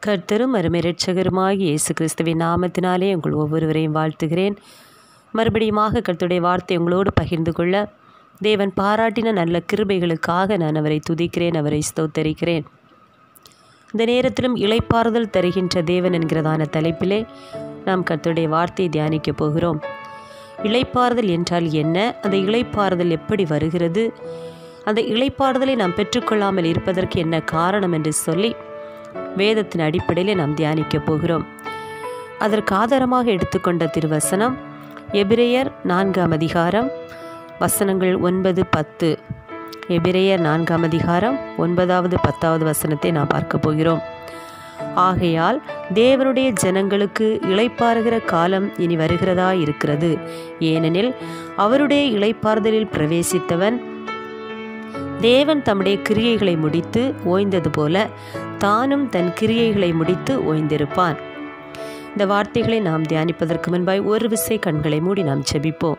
கர்த்தரும் அருமை இரட்சகருமாகிய இயேசு கிறிஸ்துவின் நாமத்தினாலே உங்கள் ஒவ்வொருவரையும் வாழ்த்துகிறேன் மறுபடியுமாக கர்த்தருடைய வார்த்தை உங்களோடு பகிர்ந்து கொள்ள தேவன் பாராட்டின நல்ல கிருபைகளுக்காக நான் அவரை துதிக்கிறேன் அவரை ஸ்தோத்தரிக்கிறேன் இந்த நேரத்திலும் இளைப்பாறுதல் தருகின்ற தேவன் என்கிறதான தலைப்பிலே நாம் கர்த்தருடைய வார்த்தையை தியானிக்கப் போகிறோம் இளைப்பாறுதல் என்றால் என்ன அந்த இளைப்பாறுதல் எப்படி வருகிறது அந்த இளைப்பாறுதலை நாம் பெற்றுக்கொள்ளாமல் இருப்பதற்கு என்ன காரணம் என்று சொல்லி வேதத்தின் அடிப்படையில் நாம் தியானிக்கப் போகிறோம் அதற்கு ஆதாரமாக எடுத்துக்கொண்ட திருவசனம் எபிரேயர் நான்காம் அதிகாரம் வசனங்கள் ஒன்பது பத்து எபிரேயர் நான்காம் அதிகாரம் ஒன்பதாவது பத்தாவது வசனத்தை நாம் பார்க்க போகிறோம் ஆகையால் தேவனுடைய ஜனங்களுக்கு இளைப்பாறுகிற காலம் இனி வருகிறதா இருக்கிறது ஏனெனில் அவருடைய இளைப்பாறுதலில் பிரவேசித்தவன் தேவன் தம்முடைய கிரியைகளை முடித்து ஓய்ந்தது போல தானும் தன் கிரியைகளை முடித்து ஓய்ந்திருப்பான் இந்த வார்த்தைகளை நாம் தியானிப்பதற்கு முன்பாய் ஒரு விசை கண்களை மூடி நாம் செபிப்போம்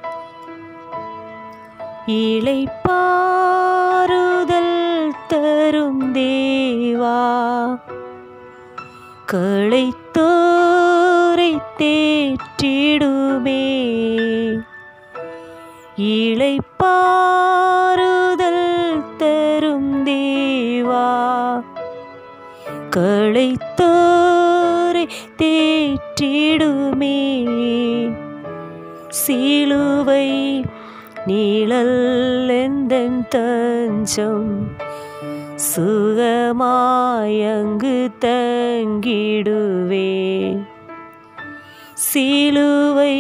இளைப்பாறுதல் தரும் தேவா களைத்தோரை தேற்றிடுமே இளைப்பாறுதல் தரும் தேவா களைத்தோரை தேற்றிடுமே சிலுவை நீழல்லெந்தன் தஞ்சம் சுகமாயங்கு தங்கிடுவே சிலுவை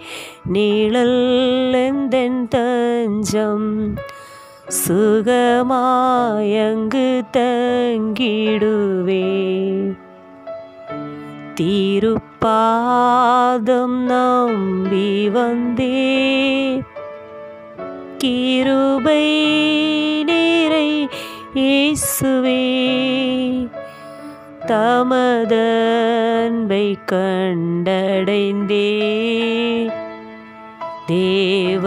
நீழல்லெந்தன் தஞ்சம் சுகமாயங்கு தங்கிடுவே திருப்பாதம் நம்பி வந்தே கிருபை நிறை இயேசுவே தமதன்பை கண்டடைந்தே தேவ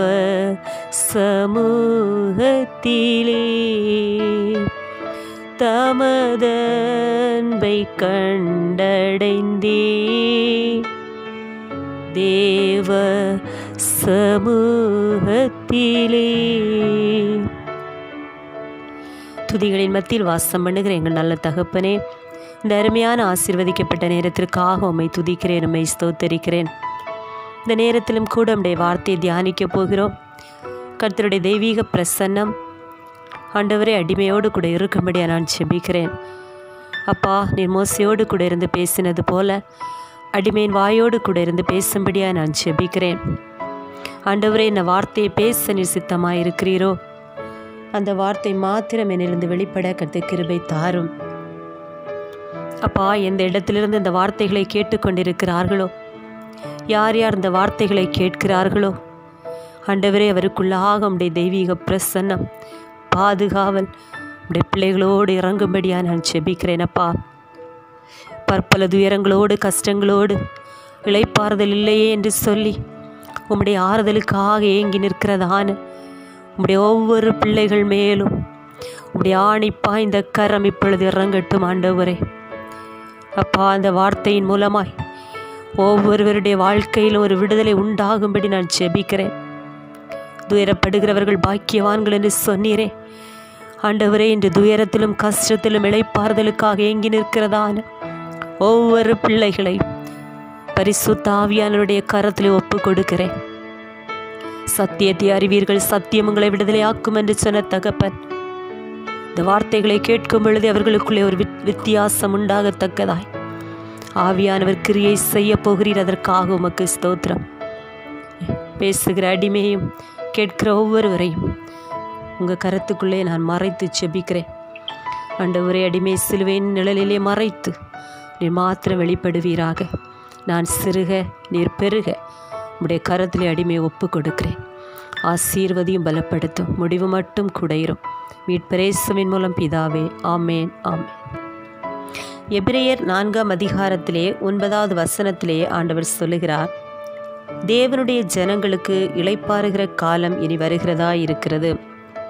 சமூகத்திலே தமதன்பை கண்டடைந்தே தேவ சமூகத்திலே துதிகளின் மத்தியில் வாசம் பண்ணுகிற எங்கள் நல்ல தகப்பனே இந்த அருமையான ஆசீர்வதிக்கப்பட்ட நேரத்திற்காக உம்மை துதிக்கிறேன் உம்மை ஸ்தோத்தரிக்கிறேன் இந்த நேரத்திலும் கூட உம்முடைய வார்த்தையை தியானிக்கப் போகிறோம் கர்த்தருடைய தெய்வீக பிரசன்னம் ஆண்டவரே அடிமையோடு கூட இருக்கும்படியாக நான் செபிக்கிறேன் அப்பா நீர் மோசையோடு கூட இருந்து பேசினது போல அடிமையின் வாயோடு கூட இருந்து பேசும்படியாக நான் செபிக்கிறேன் ஆண்டவரே இந்த வார்த்தையை பேச நீர் சித்தமாக இருக்கிறீரோ அந்த வார்த்தை மாத்திரம் என்னிலிருந்து வெளிப்பட கருத்து கிருபை தாரும் அப்பா எந்த இடத்திலிருந்து இந்த வார்த்தைகளை கேட்டுக்கொண்டிருக்கிறார்களோ யார் யார் இந்த வார்த்தைகளை கேட்கிறார்களோ ஆண்டவரே அவருக்குள்ளாக உடைய தெய்வீக பிரசன்னம் பாதுகாவல் உடைய பிள்ளைகளோடு இறங்கும்படியாக நான் செபிக்கிறேன் அப்பா பற்பல துயரங்களோடு கஷ்டங்களோடு இளைப்பாறுதல் இல்லையே என்று சொல்லி உம்முடைய ஆறுதலுக்காக ஏங்கி நிற்கிறதான உம்முடைய ஒவ்வொரு பிள்ளைகள் மேலும் உம்முடைய ஆணிப்பா இந்த கரம் இப்பொழுது இறங்கட்டும் ஆண்டவரே அப்பா அந்த வார்த்தையின் மூலமாய் ஒவ்வொருவருடைய வாழ்க்கையிலும் ஒரு விடுதலை உண்டாகும்படி நான் செபிக்கிறேன் துயரப்படுகிறவர்கள் பாக்கியவான்கள் என்று சொன்னீரே ஆண்டவரே இன்று துயரத்திலும் கஷ்டத்திலும் இழைப்பாறுதலுக்காக ஏங்கி நிற்கிறதான ஒவ்வொரு பிள்ளைகளை பரிசுத்தாவியானவருடைய கரத்தில் ஒப்பு கொடுக்கிறேன் சத்தியத்தை அறிவீர்கள் சத்தியம் உங்களை விடுதலையாக்கும் என்று சொன்ன தகப்பன் இந்த வார்த்தைகளை கேட்கும் பொழுது அவர்களுக்குள்ளே ஒரு வித்தியாசம் உண்டாகத்தக்கதாய் ஆவியானவர் கிரியை செய்ய போகிறீர் அதற்காக உமக்கு ஸ்தோத்திரம் பேசுகிற அடிமையும் கேட்கிற ஒவ்வொருவரையும் உங்கள் கரத்துக்குள்ளே நான் மறைத்து செபிக்கிறேன் அண்டவரே அடிமை சிலுவையின் நிழலிலே மறைத்து நீர் மாத்திரம் வெளிப்படுவீராக நான் சிறுக நீர் பெருக உடைய கரத்திலே அடிமையை ஒப்பு கொடுக்கிறேன் ஆசீர்வதியும் பலப்படுத்தும் முடிவு மட்டும் குடையிரும் மீட்பரேசுவின் மூலம் பிதாவே ஆமேன் ஆமேன் எபிரேயர் நான்காம் அதிகாரத்திலே ஒன்பதாவது வசனத்திலே ஆண்டவர் சொல்லுகிறார் தேவனுடைய ஜனங்களுக்கு இளைப்பாறுகிற காலம் இனி வருகிறதா இருக்கிறது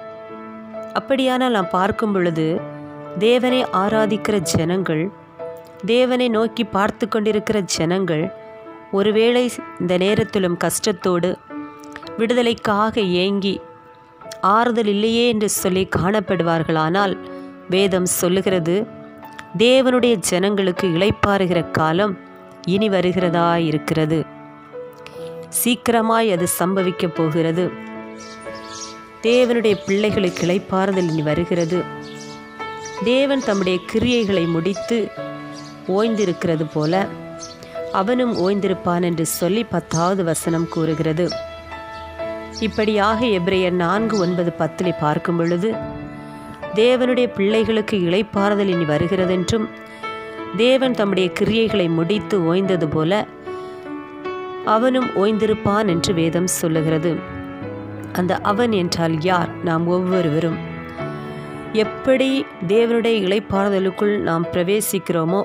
அப்படியானால் நாம் பார்க்கும் பொழுது தேவனை ஆராதிக்கிற ஜனங்கள் தேவனை நோக்கி பார்த்து கொண்டிருக்கிற ஜனங்கள் ஒருவேளை இந்த நேரத்திலும் கஷ்டத்தோடு விடுதலைக்காக ஏங்கி ஆறுதல் இல்லையே என்று சொல்லி காணப்படுவார்களானால் வேதம் சொல்லுகிறது தேவனுடைய ஜனங்களுக்கு இளைப்பாறுகிற காலம் இனி வருகிறதா இருக்கிறது சீக்கிரமாய் அது சம்பவிக்கப் போகிறது தேவனுடைய பிள்ளைகளுக்கு இளைப்பாறுதல் இனி வருகிறது தேவன் தம்முடைய கிரியைகளை முடித்து ஓய்ந்திருக்கிறது போல அவனும் ஓய்ந்திருப்பான் என்று சொல்லி பத்தாவது வசனம் கூறுகிறது இப்படியாக எப்ரேயர் நான்கு ஒன்பது பத்திலே பார்க்கும் பொழுது தேவனுடைய பிள்ளைகளுக்கு இளைப்பாறுதல் இனி வருகிறதென்றும் தேவன் தம்முடைய கிரியைகளை முடித்து ஓய்ந்தது போல அவனும் ஓய்ந்திருப்பான் என்று வேதம் சொல்லுகிறது அந்த அவன் என்றால் யார் நாம் ஒவ்வொருவரும் எப்படி தேவனுடைய இளைப்பாறுதலுக்குள் நாம் பிரவேசிக்கிறோமோ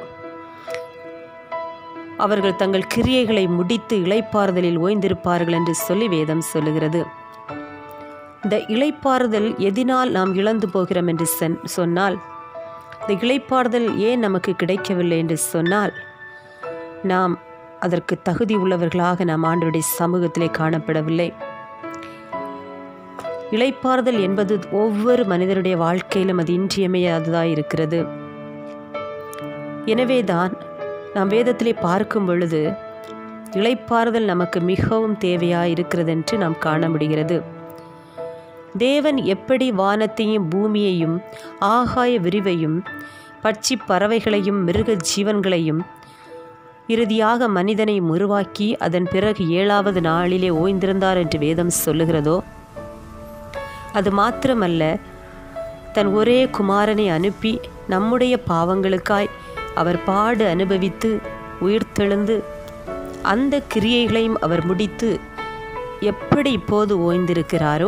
அவர்கள் தங்கள் கிரியைகளை முடித்து இளைப்பாறுதலில் ஓய்ந்திருப்பார்கள் என்று சொல்லி வேதம் சொல்லுகிறது இந்த இளைப்பாறுதல் எதினால் நாம் இழந்து போகிறோம் என்று சென் சொன்னால் இந்த இளைப்பாறுதல் ஏன் நமக்கு கிடைக்கவில்லை என்று சொன்னால் நாம் அதற்கு தகுதி உள்ளவர்களாக நாம் ஆண்டவருடைய சமூகத்திலே காணப்படவில்லை இளைப்பாறுதல் என்பது ஒவ்வொரு மனிதருடைய வாழ்க்கையிலும் அது இன்றியமையாததாக இருக்கிறது எனவேதான் நாம் வேதத்திலே பார்க்கும் பொழுது இளைப்பாறுதல் நமக்கு மிகவும் தேவையாக இருக்கிறது என்று நாம் காண முடிகிறது தேவன் எப்படி வானத்தையும் பூமியையும் ஆகாய விரிவையும் பட்சி பறவைகளையும் மிருக ஜீவன்களையும் இறுதியாக மனிதனையும் உருவாக்கி அதன் பிறகு ஏழாவது நாளிலே ஓய்ந்திருந்தார் என்று வேதம் சொல்லுகிறதோ அது மாத்திரமல்ல தன் ஒரே குமாரனை அனுப்பி நம்முடைய பாவங்களுக்காய் அவர் பாடு அனுபவித்து உயிர்த்தெழுந்து அந்த கிரியைகளையும் அவர் முடித்து எப்படி இப்போது ஓய்ந்திருக்கிறாரோ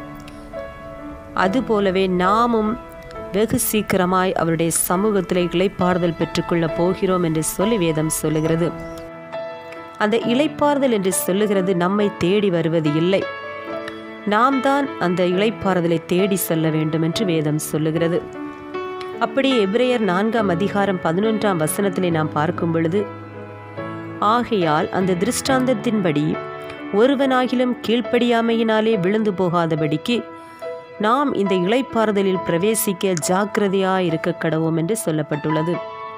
அதுபோலவே நாமும் வெகு சீக்கிரமாய் அவருடைய சமூகத்தில் இளைப்பாறுதல் பெற்றுக்கொள்ளப் போகிறோம் என்று சொல்லி வேதம் சொல்லுகிறது அந்த இளைப்பாறுதல் என்று சொல்லுகிறது நம்மை தேடி வருவது இல்லை நாம் தான் அந்த இளைப்பாறுதலை தேடி செல்ல வேண்டும் என்று வேதம் சொல்லுகிறது அப்படியே எபிரேயர் நான்காம் அதிகாரம் பதினொன்றாம் வசனத்திலே நாம் பார்க்கும் பொழுது ஆகையால் அந்த திருஷ்டாந்தத்தின்படி ஒருவனாகிலும் கீழ்ப்படியாமையினாலே விழுந்து போகாதபடிக்கு நாம் இந்த இளைப்பாறுதலில் பிரவேசிக்க ஜாக்கிரதையாய் இருக்க கடவோம் என்று சொல்லப்பட்டுள்ளது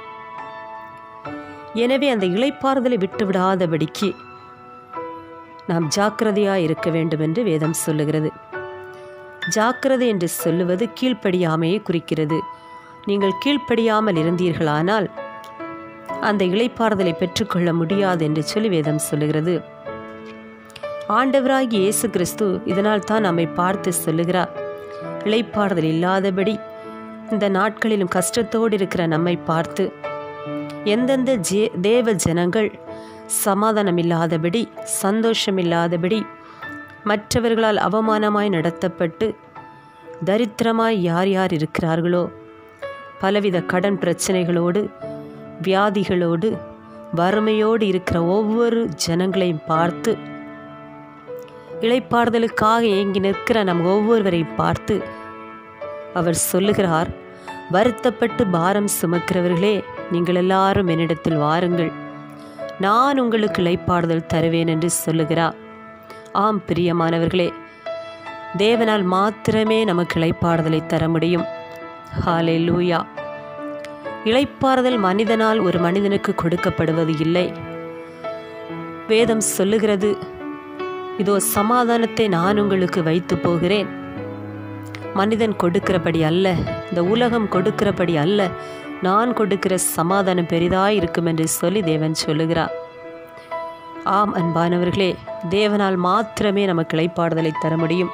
எனவே அந்த இளைப்பாறுதலை விட்டுவிடாதபடிக்கு நாம் ஜாக்கிரதையாய் இருக்க வேண்டும் என்று வேதம் சொல்லுகிறது ஜாக்கிரதை என்று சொல்லுவது கீழ்ப்படியாமையை குறிக்கிறது நீங்கள் கீழ்ப்படியாமல் இருந்தீர்களானால் அந்த இளைப்பாறுதலை பெற்றுக்கொள்ள முடியாது என்று சொல்லி வேதம் சொல்லுகிறது ஆண்டவராகி இயேசு கிறிஸ்து இதனால் தான் நம்மை பார்த்து சொல்லுகிறார் இளைப்பாறுதல் இல்லாதபடி இந்த நாட்களிலும் கஷ்டத்தோடு இருக்கிற நம்மை பார்த்து எந்தெந்த ஜே தேவ ஜனங்கள் சமாதானம் இல்லாதபடி சந்தோஷம் இல்லாதபடி மற்றவர்களால் அவமானமாய் நடத்தப்பட்டு தரித்திரமாய் யார் யார் இருக்கிறார்களோ பலவித கடன் பிரச்சனைகளோடு வியாதிகளோடு வறுமையோடு இருக்கிற ஒவ்வொரு ஜனங்களையும் பார்த்து இளைப்பாறுதலுக்காக ஏங்கி நிற்கிற நம் ஒவ்வொருவரையும் பார்த்து அவர் சொல்லுகிறார் வருத்தப்பட்டு பாரம் சுமக்கிறவர்களே நீங்கள் எல்லாரும் என்னிடத்தில் வாருங்கள் நான் உங்களுக்கு இளைப்பாறுதல் தருவேன் என்று சொல்லுகிறார் ஆம் பிரியமானவர்களே தேவனால் மாத்திரமே நமக்கு இளைப்பாறுதலை தர முடியும் ஹாலே லூயா இளைப்பாறுதல் மனிதனால் ஒரு மனிதனுக்கு கொடுக்கப்படுவது இல்லை வேதம் சொல்லுகிறது இதோ சமாதானத்தை நான் உங்களுக்கு வைத்து போகிறேன் மனிதன் கொடுக்கிறபடி அல்ல இந்த உலகம் கொடுக்கிறபடி அல்ல நான் கொடுக்கிற சமாதானம் பெரிதாய் இருக்கும் என்று சொல்லி தேவன் சொல்லுகிறார் ஆம் அன்பானவர்களே தேவனால் மாத்திரமே நமக்கு இளைப்பாறுதலை தர முடியும்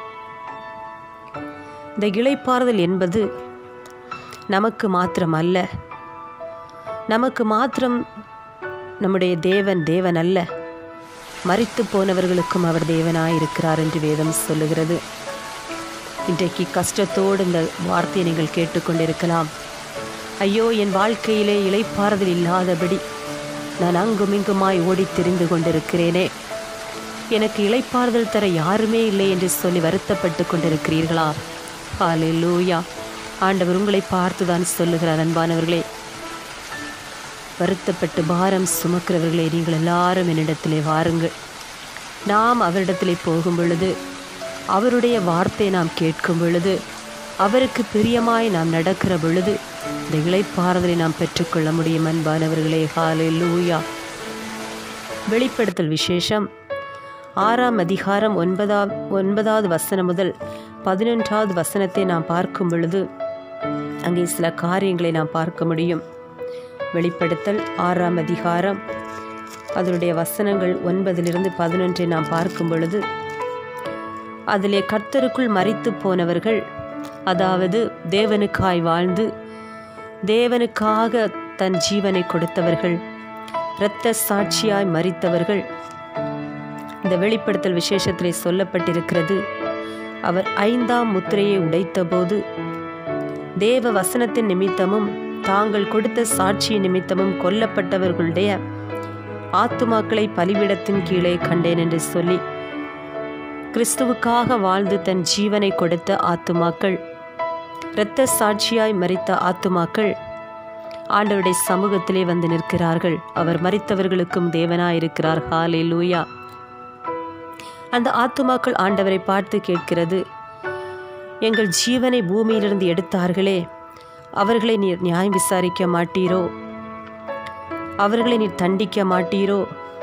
இந்த இளைப்பாறுதல் என்பது நமக்கு மாத்திரம் அல்ல நமக்கு மாத்திரம் நம்முடைய தேவன் தேவன் அல்ல மறித்து போனவர்களுக்கும் அவர் தேவனாயிருக்கிறார் என்று வேதம் சொல்லுகிறது இன்றைக்கு கஷ்டத்தோடு இந்த வார்த்தையை நீங்கள் கேட்டுக்கொண்டிருக்கலாம் ஐயோ என் வாழ்க்கையிலே இளைப்பாறுதல் இல்லாதபடி நான் அங்கும் இங்குமாய் ஓடித் திரிந்து கொண்டிருக்கிறேனே எனக்கு இளைப்பாறுதல் தர யாருமே இல்லை என்று சொல்லி வருத்தப்பட்டு கொண்டிருக்கிறீர்களா ஹாலே லூயா ஆண்டவர் உங்களை பார்த்துதான் சொல்லுகிறார் அன்பானவர்களே வருத்தப்பட்டு பாரம் சுமக்கிறவர்களே நீங்கள் எல்லாரும் என்னிடத்திலே வாருங்கள் நாம் அவரிடத்திலே போகும் பொழுது அவருடைய வார்த்தை நாம் கேட்கும் பொழுது அவருக்கு பிரியமாய் நாம் நடக்கிற பொழுது இந்த இளைப்பாறுதலை நாம் பெற்றுக்கொள்ள முடியும் அன்பானவர்களே ஹாலே லூயா வெளிப்படுத்தல் விசேஷம் ஆறாம் அதிகாரம் ஒன்பதாம் ஒன்பதாவது வசனம் முதல் பதினொன்றாவது வசனத்தை நாம் பார்க்கும் பொழுது அங்கே சில காரியங்களை நாம் பார்க்க முடியும் வெளிப்படுத்தல் ஆறாம் அதிகாரம் அதனுடைய வசனங்கள் ஒன்பதிலிருந்து பதினொன்றை நாம் பார்க்கும் பொழுது அதிலே கர்த்தருக்குள் மறித்து போனவர்கள் அதாவது தேவனுக்காய் வாழ்ந்து தேவனுக்காக தன் ஜீவனை கொடுத்தவர்கள் இரத்த சாட்சியாய் மறித்தவர்கள் இந்த வெளிப்படுத்தல் விசேஷத்திலே சொல்லப்பட்டிருக்கிறது அவர் ஐந்தாம் முத்திரையை உடைத்தபோது தேவ வசனத்தின் நிமித்தமும் தாங்கள் கொடுத்த சாட்சி நிமித்தமும் கொல்லப்பட்டவர்களுடைய ஆத்துமாக்களை பலிபிடத்தின் கீழே கண்டேன் என்று சொல்லி கிறிஸ்துவுக்காக வாழ்ந்து தன் ஜீவனை கொடுத்த ஆத்துமாக்கள் இரத்த சாட்சியாய் மறித்த ஆத்துமாக்கள் ஆண்டவருடைய சமூகத்திலே வந்து நிற்கிறார்கள் அவர் மறித்தவர்களுக்கும் தேவனாயிருக்கிறார் ஹாலே லூயா அந்த ஆத்துமாக்கள் ஆண்டவரை பார்த்து கேட்கிறது எங்கள் ஜீவனை பூமியிலிருந்து எடுத்தார்களே அவர்களை நீர் நியாயம் விசாரிக்க மாட்டீரோ அவர்களை நீர் தண்டிக்க மாட்டீரோ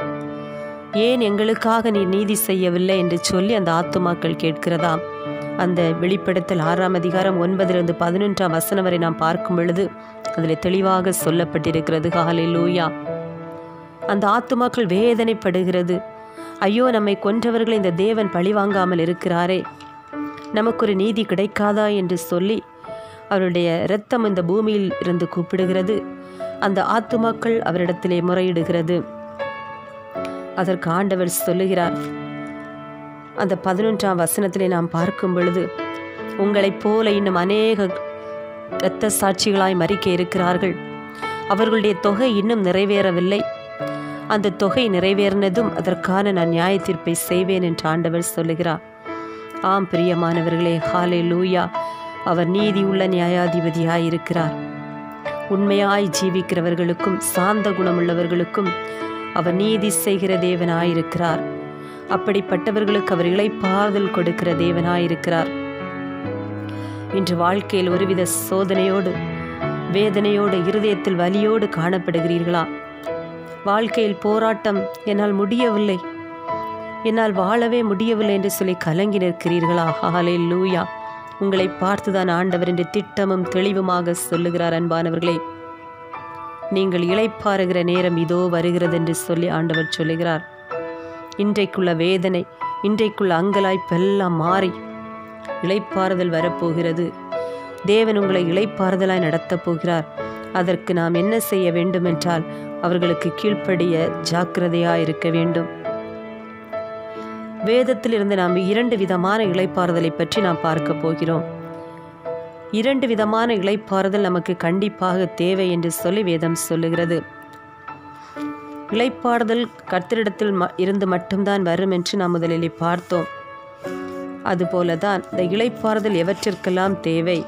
ஏன் எங்களுக்காக நீர் நீதி செய்யவில்லை என்று சொல்லி அந்த ஆத்துமாக்கள் கேட்கிறதாம் அந்த வெளிப்படுத்தல் ஆறாம் அதிகாரம் ஒன்பதிலிருந்து பதினொன்றாம் வசனம் வரை நாம் பார்க்கும் பொழுது அதில் தெளிவாக சொல்லப்பட்டிருக்கிறது காலை லூயா அந்த ஆத்துமாக்கள் வேதனைப்படுகிறது ஐயோ நம்மை கொன்றவர்களை இந்த தேவன் பழிவாங்காமல் இருக்கிறாரே நமக்கு ஒரு நீதி கிடைக்காதா என்று சொல்லி அவருடைய இரத்தம் இந்த பூமியில் இருந்து கூப்பிடுகிறது அந்த ஆத்துமாக்கள் அவரிடத்திலே முறையிடுகிறது அதற்கு ஆண்டவர் சொல்லுகிறார் அந்த பதினொன்றாம் வசனத்திலே நாம் பார்க்கும் பொழுது உங்களைப் போல இன்னும் அநேக இரத்த சாட்சிகளாய் மறிக்க இருக்கிறார்கள் அவர்களுடைய தொகை இன்னும் நிறைவேறவில்லை அந்த தொகை நிறைவேறினதும் அதற்கான நான் நியாய தீர்ப்பை செய்வேன் என்று ஆண்டவர் சொல்லுகிறார் ஆம் பிரியமானவர்களே ஹாலே லூயா அவர் நீதி உள்ள நியாயாதிபதியாய் இருக்கிறார் உண்மையாய் ஜீவிக்கிறவர்களுக்கும் சாந்த குணமுள்ளவர்களுக்கும் அவர் நீதி செய்கிற தேவனாயிருக்கிறார் அப்படிப்பட்டவர்களுக்கு அவர் இளைப்பாறுதல் கொடுக்கிற தேவனாயிருக்கிறார் இன்று வாழ்க்கையில் ஒருவித சோதனையோடு வேதனையோடு இருதயத்தில் வலியோடு காணப்படுகிறீர்களா வாழ்க்கையில் போராட்டம் என்னால் முடியவில்லை என்னால் வாழவே முடியவில்லை என்று சொல்லி கலங்கி நிற்கிறீர்களா ஹாலே லூயா உங்களை பார்த்துதான் ஆண்டவர் என்று திட்டமும் தெளிவுமாக சொல்லுகிறார் அன்பானவர்களே நீங்கள் இளைப்பாறுகிற நேரம் இதோ வருகிறது என்று சொல்லி ஆண்டவர் சொல்லுகிறார் இன்றைக்குள்ள வேதனை இன்றைக்குள்ள அங்கலாய்ப்பெல்லாம் மாறி இளைப்பாறுதல் வரப்போகிறது தேவன் உங்களை இளைப்பாறுதலாய் நடத்தப் போகிறார் அதற்கு நாம் என்ன செய்ய வேண்டுமென்றால் அவர்களுக்கு கீழ்ப்படிய ஜாக்கிரதையாக இருக்க வேண்டும் வேதத்திலிருந்து நாம் இரண்டு விதமான இளைப்பாறுதலை பற்றி நாம் பார்க்க போகிறோம் இரண்டு விதமான இளைப்பாறுதல் நமக்கு கண்டிப்பாக தேவை என்று சொல்லி வேதம் சொல்லுகிறது இளைப்பாறுதல் கர்த்தரிடத்தில் ம- இருந்து மட்டும்தான் வரும் என்று நாம் முதலில் பார்த்தோம் அதுபோலதான் இந்த இளைப்பாறுதல் எவற்றிற்கெல்லாம் தேவை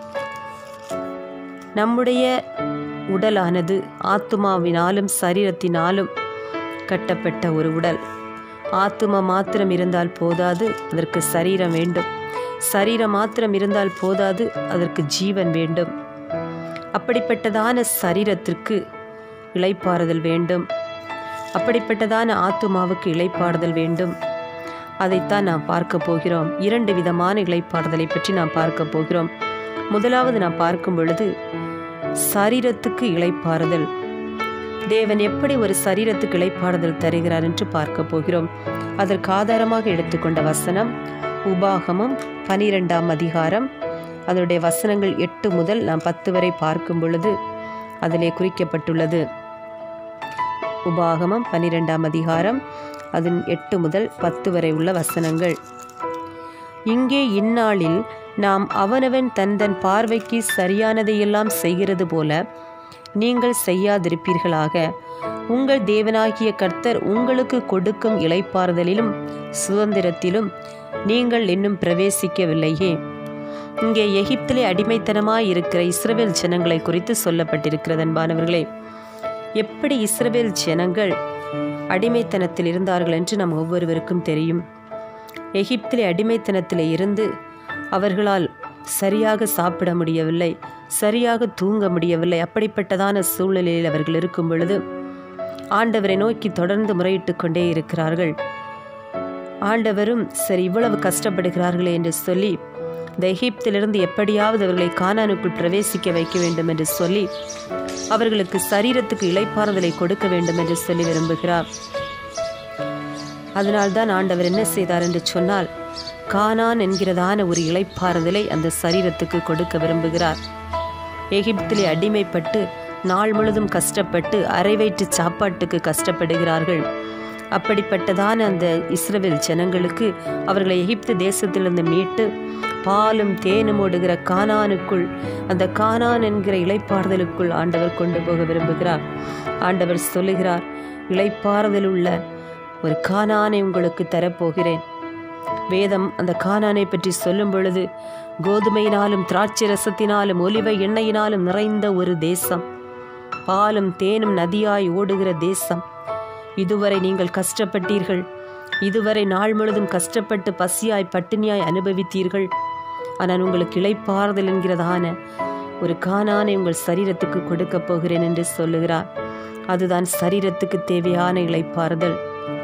நம்முடைய உடலானது ஆத்துமாவினாலும் சரீரத்தினாலும் கட்டப்பட்ட ஒரு உடல் ஆத்துமா மாத்திரம் இருந்தால் போதாது அதற்கு சரீரம் வேண்டும் சரீரம் மாத்திரம் இருந்தால் போதாது அதற்கு ஜீவன் வேண்டும் அப்படிப்பட்டதான சரீரத்திற்கு இளைப்பாறுதல் வேண்டும் அப்படிப்பட்டதான ஆத்துமாவுக்கு இளைப்பாறுதல் வேண்டும் அதைத்தான் நாம் பார்க்க போகிறோம் இரண்டு விதமான இளைப்பாறுதலை பற்றி நாம் பார்க்க போகிறோம் முதலாவது நாம் பார்க்கும் பொழுது சரீரத்துக்கு இளைப்பாறுதல் தேவன் எப்படி ஒரு சரீரத்துக்கு இளைப்பாறுதல் தருகிறார் என்று பார்க்க போகிறோம் அதற்கு ஆதாரமாக எடுத்துக்கொண்ட வசனம் உபாகமம் பனிரெண்டாம் அதிகாரம் அதனுடைய வசனங்கள் எட்டு முதல் நாம் பத்து வரை பார்க்கும் பொழுது அதிலே குறிக்கப்பட்டுள்ளது உபாகமம் பனிரெண்டாம் அதிகாரம் அதன் எட்டு முதல் பத்து வரை உள்ள வசனங்கள் இங்கே இந்நாளில் நாம் அவனவன் தன் தன் பார்வைக்கு சரியானதையெல்லாம் செய்கிறது போல நீங்கள் செய்யாதிருப்பீர்களாக உங்கள் தேவனாகிய கர்த்தர் உங்களுக்கு கொடுக்கும் இளைப்பாறுதலிலும் சுதந்திரத்திலும் நீங்கள் இன்னும் பிரவேசிக்கவில்லையே இங்கே எகிப்திலே அடிமைத்தனமாய் இருக்கிற இஸ்ரவேல் ஜனங்களை குறித்து சொல்லப்பட்டிருக்கிறது அன்பானவர்களே எப்படி இஸ்ரவேல் ஜனங்கள் அடிமைத்தனத்தில் இருந்தார்கள் என்று நம் ஒவ்வொருவருக்கும் தெரியும் எகிப்திலே அடிமைத்தனத்திலே இருந்து அவர்களால் சரியாக சாப்பிட முடியவில்லை சரியாக தூங்க முடியவில்லை அப்படிப்பட்டதான சூழ்நிலையில் அவர்கள் இருக்கும் பொழுது ஆண்டவரை நோக்கி தொடர்ந்து முறையிட்டு கொண்டே இருக்கிறார்கள் ஆண்டவரும் சரி இவ்வளவு கஷ்டப்படுகிறார்களே என்று சொல்லி இந்த எகிப்திலிருந்து எப்படியாவது அவர்களை கானானுக்குள் பிரவேசிக்க வைக்க வேண்டும் என்று சொல்லி அவர்களுக்கு சரீரத்துக்கு இளைப்பாறுதலை கொடுக்க வேண்டும் என்று சொல்லி விரும்புகிறார் அதனால்தான் ஆண்டவர் என்ன செய்தார் என்று சொன்னால் கானான் என்கிறதான ஒரு இளைப்பாறுதலை அந்த சரீரத்துக்கு கொடுக்க விரும்புகிறார் எகிப்திலே அடிமைப்பட்டு நாள் முழுதும் கஷ்டப்பட்டு அரை வயிற்று சாப்பாட்டுக்கு கஷ்டப்படுகிறார்கள் அப்படிப்பட்டதான அந்த இஸ்ரவேல் ஜனங்களுக்கு அவர்களை எகிப்து தேசத்திலிருந்து மீட்டு பாலும் தேனும் ஓடுகிற கானானுக்குள் அந்த கானான் என்கிற இளைப்பாறுதலுக்குள் ஆண்டவர் கொண்டு போக விரும்புகிறார் ஆண்டவர் சொல்லுகிறார் இளைப்பாறுதல் உள்ள ஒரு கானானை உங்களுக்கு தரப்போகிறேன் வேதம் அந்த கானானை பற்றி சொல்லும் பொழுது கோதுமையினாலும் திராட்சை ரசத்தினாலும் ஒலிவை எண்ணெயினாலும் நிறைந்த ஒரு தேசம் பாலும் தேனும் நதியாய் ஓடுகிற தேசம் இதுவரை நீங்கள் கஷ்டப்பட்டீர்கள் இதுவரை நாள் முழுதும் கஷ்டப்பட்டு பசியாய் பட்டினியாய் அனுபவித்தீர்கள் ஆனால் உங்களுக்கு இளைப்பாறுதல் என்கிறதான ஒரு காணானை உங்கள் சரீரத்துக்கு கொடுக்கப் போகிறேன் என்று சொல்லுகிறார் அதுதான் சரீரத்துக்கு தேவையான இளைப்பாறுதல்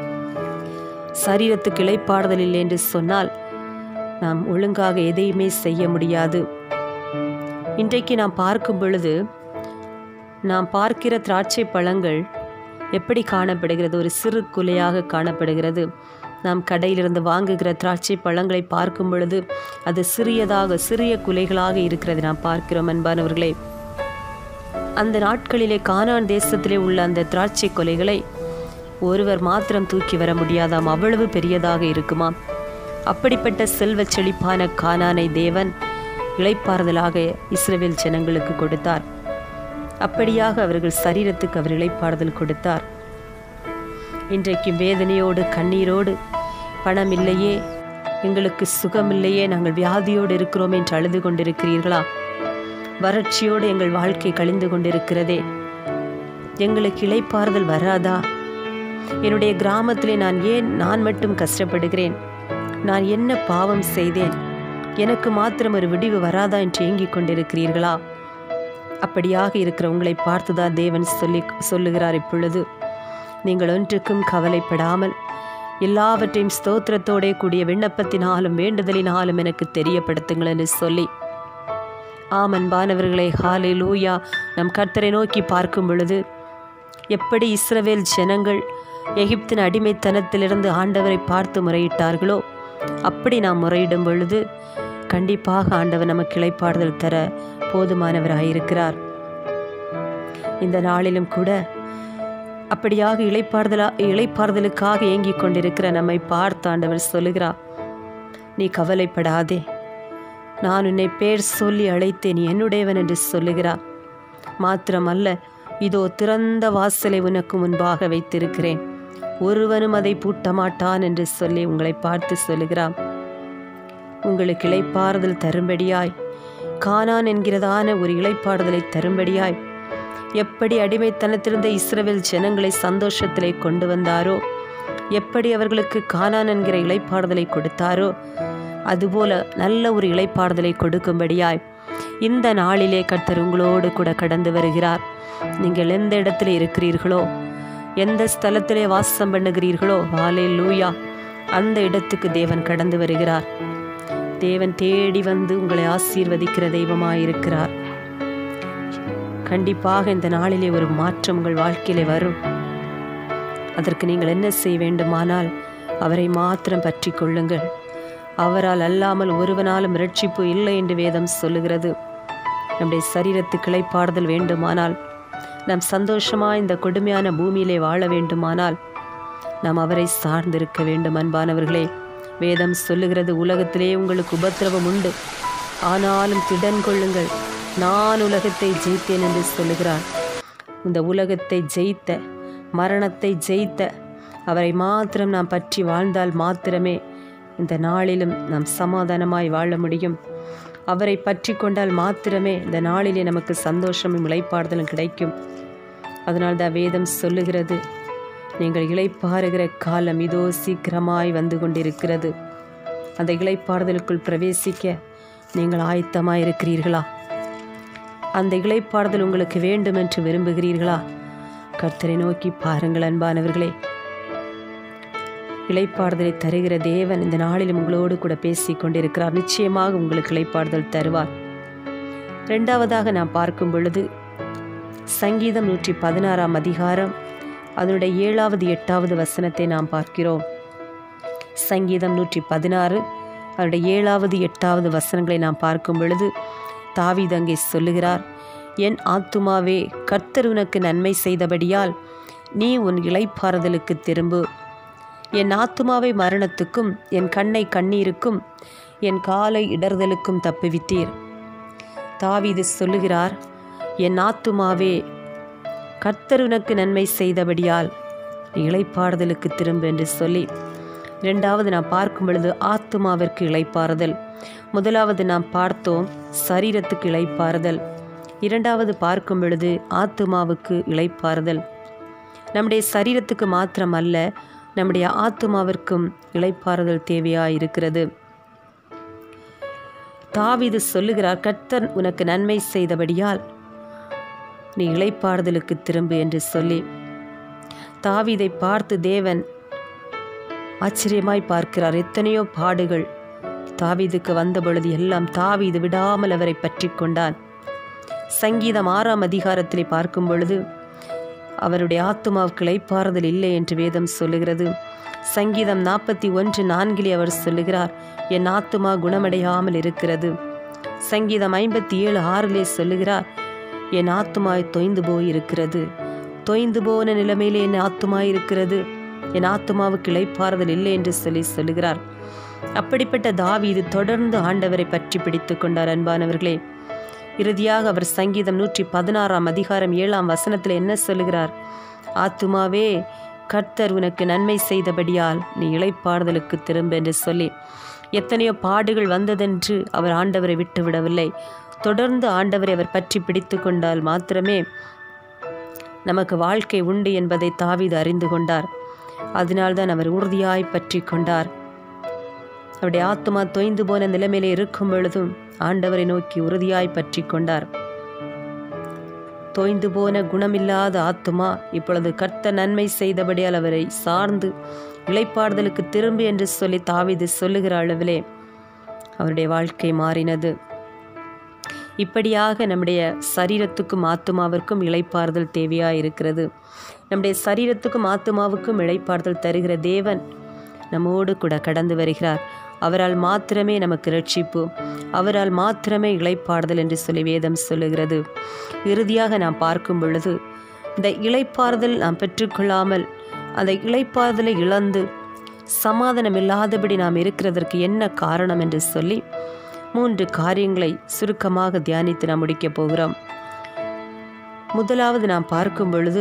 சரீரத்துக்கு இளைப்பாறுதல் இல்லை என்று சொன்னால் நாம் ஒழுங்காக எதையுமே செய்ய முடியாது இன்றைக்கு நாம் பார்க்கும் பொழுது நாம் பார்க்கிற திராட்சை பழங்கள் எப்படி காணப்படுகிறது ஒரு சிறு குலையாக காணப்படுகிறது நாம் கடையிலிருந்து வாங்குகிற திராட்சை பழங்களை பார்க்கும் பொழுது அது சிறியதாக சிறிய குலைகளாக இருக்கிறது நாம் பார்க்கிறோம் அன்பானவர்களே அந்த நாட்களிலே கானான் தேசத்திலே உள்ள அந்த திராட்சை கொலைகளை ஒருவர் மாத்திரம் தூக்கி வர முடியாதாம் அவ்வளவு பெரியதாக இருக்குமாம் அப்படிப்பட்ட செல்வ செழிப்பான கானானை தேவன் இளைப்பாறுதலாக இஸ்ரவேல் ஜனங்களுக்கு கொடுத்தார் அப்படியாக அவர்கள் சரீரத்துக்கு அவர் இளைப்பாறுதல் கொடுத்தார் இன்றைக்கு வேதனையோடு கண்ணீரோடு பணம் இல்லையே எங்களுக்கு சுகம் இல்லையே நாங்கள் வியாதியோடு இருக்கிறோம் என்று அழுது கொண்டிருக்கிறீர்களா வறட்சியோடு எங்கள் வாழ்க்கை கழிந்து கொண்டிருக்கிறதே எங்களுக்கு இளைப்பாறுதல் வராதா என்னுடைய கிராமத்திலே நான் ஏன் நான் மட்டும் கஷ்டப்படுகிறேன் நான் என்ன பாவம் செய்தேன் எனக்கு மாத்திரம் ஒரு விடிவு வராதா என்று ஏங்கிக் கொண்டிருக்கிறீர்களா அப்படியாக இருக்கிற உங்களை பார்த்துதான் தேவன் சொல்லி சொல்லுகிறார் இப்பொழுது நீங்கள் ஒன்றுக்கும் கவலைப்படாமல் எல்லாவற்றையும் ஸ்தோத்திரத்தோடே கூடிய விண்ணப்பத்தினாலும் வேண்டுதலினாலும் எனக்கு தெரியப்படுத்துங்கள் என்று சொல்லி ஆமன்பானவர்களே ஹாலே லூயா நம் கர்த்தரை நோக்கி பார்க்கும் பொழுது எப்படி இஸ்ரவேல் ஜனங்கள் எகிப்தின் அடிமைத்தனத்திலிருந்து ஆண்டவரை பார்த்து முறையிட்டார்களோ அப்படி நாம் முறையிடும் பொழுது கண்டிப்பாக ஆண்டவர் நமக்கு இளைப்பாறுதல் தர போதுமானவராயிருக்கிறார் இந்த நாளிலும் கூட அப்படியாக இளைப்பாறுதலா இளைப்பாறுதலுக்காக ஏங்கிக் கொண்டிருக்கிற நம்மை பார்த்து ஆண்டவர் சொல்லுகிறார் நீ கவலைப்படாதே நான் உன்னை பேர் சொல்லி அழைத்தேன் நீ என்னுடையவன் என்று சொல்லுகிறார் மாத்திரமல்ல இதோ திறந்த வாசலை உனக்கு முன்பாக வைத்திருக்கிறேன் ஒருவனும் அதை பூட்ட மாட்டான் என்று சொல்லி உங்களை பார்த்து சொல்லுகிறான் உங்களுக்கு இளைப்பாறுதல் தரும்படியாய் கானான் என்கிறதான ஒரு இளைப்பாறுதலை தரும்படியாய் எப்படி அடிமைத்தனத்திலிருந்த இஸ்ரவேல் ஜனங்களை சந்தோஷத்திலே கொண்டு வந்தாரோ எப்படி அவர்களுக்கு கானான் என்கிற இளைப்பாறுதலை கொடுத்தாரோ அதுபோல நல்ல ஒரு இளைப்பாறுதலை கொடுக்கும்படியாய் இந்த நாளிலே கர்த்தர் உங்களோடு கூட கடந்து வருகிறார் நீங்கள் எந்த இடத்துல இருக்கிறீர்களோ எந்த ஸ்தலத்திலே வாசம் பண்ணுகிறீர்களோ வாலே லூயா அந்த இடத்துக்கு தேவன் கடந்து வருகிறார் தேவன் தேடி வந்து உங்களை ஆசீர்வதிக்கிற தெய்வமாயிருக்கிறார் கண்டிப்பாக இந்த நாளிலே ஒரு மாற்றம் உங்கள் வாழ்க்கையிலே வரும் அதற்கு நீங்கள் என்ன செய்ய வேண்டுமானால் அவரை மாத்திரம் பற்றி கொள்ளுங்கள் அவரால் அல்லாமல் ஒருவனாலும் ரட்சிப்பு இல்லை என்று வேதம் சொல்லுகிறது நம்முடைய சரீரத்துக்கு இளைப்பாறுதல் வேண்டுமானால் நாம் சந்தோஷமாக இந்த கொடுமையான பூமியிலே வாழ வேண்டுமானால் நாம் அவரை சார்ந்திருக்க வேண்டும் அன்பானவர்களே வேதம் சொல்லுகிறது உலகத்திலே உங்களுக்கு உபத்திரவம் உண்டு ஆனாலும் திடன் கொள்ளுங்கள் நான் உலகத்தை ஜெயித்தேன் என்று சொல்லுகிறார் இந்த உலகத்தை ஜெயித்த மரணத்தை ஜெயித்த அவரை மாத்திரம் நாம் பற்றி வாழ்ந்தால் மாத்திரமே இந்த நாளிலும் நாம் சமாதானமாய் வாழ முடியும் அவரை பற்றி கொண்டால் மாத்திரமே இந்த நாளிலே நமக்கு சந்தோஷமும் இளைப்பாறுதலும் கிடைக்கும் அதனால் தான் வேதம் சொல்லுகிறது நீங்கள் இளைப்பாறுகிற காலம் இதோ சீக்கிரமாய் வந்து கொண்டிருக்கிறது அந்த இளைப்பாறுதலுக்குள் பிரவேசிக்க நீங்கள் ஆயத்தமாக இருக்கிறீர்களா அந்த இளைப்பாறுதல் உங்களுக்கு வேண்டும் என்று விரும்புகிறீர்களா கர்த்தரை நோக்கி பாருங்கள் அன்பானவர்களே இளைப்பாறுதலை தருகிற தேவன் இந்த நாளிலும் உங்களோடு கூட பேசி கொண்டிருக்கிறார் நிச்சயமாக உங்களுக்கு இளைப்பாறுதல் தருவார் ரெண்டாவதாக நாம் பார்க்கும் பொழுது சங்கீதம் நூற்றி பதினாறாம் அதிகாரம் அதனுடைய ஏழாவது எட்டாவது வசனத்தை நாம் பார்க்கிறோம் சங்கீதம் நூற்றி பதினாறு அதனுடைய ஏழாவது எட்டாவது வசனங்களை நாம் பார்க்கும் பொழுது தாவீது அங்கே சொல்லுகிறார் என் ஆத்துமாவே கர்த்தர் உனக்கு நன்மை செய்தபடியால் நீ உன் இளைப்பாறுதலுக்கு திரும்பு என் ஆத்துமாவை மரணத்துக்கும் என் கண்ணை கண்ணீருக்கும் என் காலை இடறுதலுக்கும் தப்புவித்தீர் தாவீது சொல்லுகிறார் என் ஆத்துமாவே கர்த்தர் உனக்கு நன்மை செய்தபடியால் நீ இளைப்பாறுதலுக்கு திரும்பு என்று சொல்லி இரண்டாவது நாம் பார்க்கும் பொழுது ஆத்துமாவிற்கு இளைப்பாறுதல் முதலாவது நாம் பார்த்தோம் சரீரத்துக்கு இளைப்பாறுதல் இரண்டாவது பார்க்கும் பொழுது ஆத்துமாவுக்கு இளைப்பாறுதல் நம்முடைய சரீரத்துக்கு மாத்திரம் அல்ல நம்முடைய ஆத்துமாவிற்கும் இளைப்பாறுதல் தேவையாக இருக்கிறது தாவீது சொல்லுகிறார் கர்த்தர் உனக்கு நன்மை செய்தபடியால் நீ இளைப்பாறுதலுக்கு திரும்பு என்று சொல்லி தாவீதை பார்த்து தேவன் ஆச்சரியமாய் பார்க்கிறார் எத்தனையோ பாடுகள் தாவீதுக்கு வந்த பொழுது எல்லாம் தாவீது விடாமல் அவரை பற்றி கொண்டான் சங்கீதம் ஆறாம் அதிகாரத்திலே பார்க்கும் பொழுது அவருடைய ஆத்துமாவுக்கு இளைப்பாறுதல் இல்லை என்று வேதம் சொல்லுகிறது சங்கீதம் நாற்பத்தி ஒன்று நான்கிலே அவர் சொல்லுகிறார் என் ஆத்துமா குணமடையாமல் இருக்கிறது சங்கீதம் ஐம்பத்தி ஏழு ஆறிலே சொல்லுகிறார் என் ஆத்துமாய் தொய்ந்து போய் இருக்கிறது தொய்ந்து போன நிலைமையிலே என் ஆத்துமா இருக்கிறது என் ஆத்துமாவுக்கு இளைப்பாறுதல் இல்லை என்று சொல்லி சொல்லுகிறார் அப்படிப்பட்ட தாவீது தொடர்ந்து ஆண்டவரை பற்றி பிடித்து கொண்டார் அன்பானவர்களே இறுதியாக அவர் சங்கீதம் நூற்றி பதினாறாம் அதிகாரம் ஏழாம் வசனத்தில் என்ன சொல்லுகிறார் ஆத்துமாவே கர்த்தர் உனக்கு நன்மை செய்தபடியால் நீ இளைப்பாறுதலுக்கு திரும்ப என்று சொல்லி எத்தனையோ பாடுகள் வந்ததென்று அவர் ஆண்டவரை விட்டு விடவில்லை தொடர்ந்து ஆண்டவரை அவர் பற்றி பிடித்து கொண்டால் மாத்திரமே நமக்கு வாழ்க்கை உண்டு என்பதை தாவீது அறிந்து கொண்டார் அதனால்தான் அவர் உறுதியாய் பற்றி கொண்டார் அவருடைய ஆத்மா தொய்ந்து போன நிலைமையிலே இருக்கும் பொழுதும் ஆண்டவரை நோக்கி உறுதியாய் பற்றி கொண்டார் தொய்ந்து போன குணமில்லாத ஆத்துமா இப்பொழுது கர்த்த நன்மை செய்தபடியால் அவரை சார்ந்து இளைப்பாறுதலுக்கு திரும்பி என்று சொல்லி தாவிது சொல்லுகிற அளவிலே அவருடைய வாழ்க்கை மாறினது இப்படியாக நம்முடைய சரீரத்துக்கும் ஆத்துமாவிற்கும் இளைப்பாறுதல் தேவையாக இருக்கிறது நம்முடைய சரீரத்துக்கும் ஆத்துமாவுக்கும் இளைப்பாறுதல் தருகிற தேவன் நம்மோடு கூட கடந்து வருகிறார் அவரால் மாத்திரமே நமக்கு ரட்சிப்பு அவரால் மாத்திரமே இளைப்பாறுதல் என்று சொல்லி வேதம் சொல்லுகிறது இறுதியாக நாம் பார்க்கும் பொழுது இந்த இளைப்பாறுதல் நாம் பெற்றுக்கொள்ளாமல் அந்த இளைப்பாறுதலை இழந்து சமாதானம் இல்லாதபடி நாம் இருக்கிறதற்கு என்ன காரணம் என்று சொல்லி மூன்று காரியங்களை சுருக்கமாக தியானித்து நாம் முடிக்கப் போகிறோம் முதலாவது நாம் பார்க்கும் பொழுது